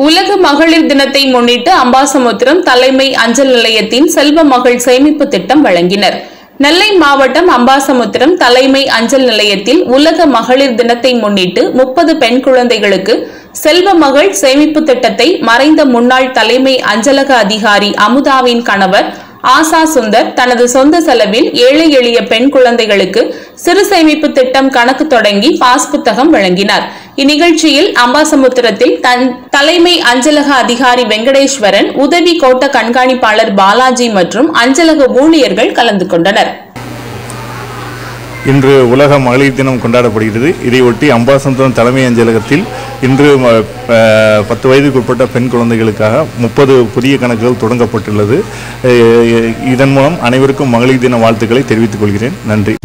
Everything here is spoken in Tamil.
உலக மகளிர் தினத்தை முன்னிட்டு அம்பாசமுத்திரம் தலைமை அஞ்சல் நிலையத்தின் செல்வ மகள் சேமிப்பு திட்டம் வழங்கினர் நெல்லை மாவட்டம் அம்பாசமுத்திரம் தலைமை அஞ்சல் நிலையத்தில் உலக மகளிர் தினத்தை முன்னிட்டு முப்பது பெண் குழந்தைகளுக்கு செல்வ மகள் சேமிப்பு திட்டத்தை மறைந்த முன்னாள் தலைமை அஞ்சலக அதிகாரி அமுதாவின் கணவர் ஆசா சுந்தர் தனது சொந்த செலவில் ஏழை எளிய பெண் குழந்தைகளுக்கு சிறு சேமிப்பு திட்டம் கணக்கு தொடங்கி பாஸ் புத்தகம் வழங்கினார் இந்நிகழ்ச்சியில் அம்பாசமுத்திரத்தில் தன் தலைமை அஞ்சலக அதிகாரி வெங்கடேஸ்வரன் உதவி கோட்ட கண்காணிப்பாளர் பாலாஜி மற்றும் அஞ்சலக ஊழியர்கள் கலந்து கொண்டனர் இன்று உலக மகளிர் தினம் கொண்டாடப்படுகிறது இதையொட்டி அம்பாசமுத்திரம் தலைமை அஞ்சலகத்தில் இன்று ம- ப- பத்து வயதுக்கு உட்பட்ட பெண் குழந்தைகளுக்காக முப்பது புதிய கணக்குகள் தொடங்கப்பட்டுள்ளது அஹ் இதன் மூலம் அனைவருக்கும் மகளிர் தின வாழ்த்துக்களை தெரிவித்துக் கொள்கிறேன் நன்றி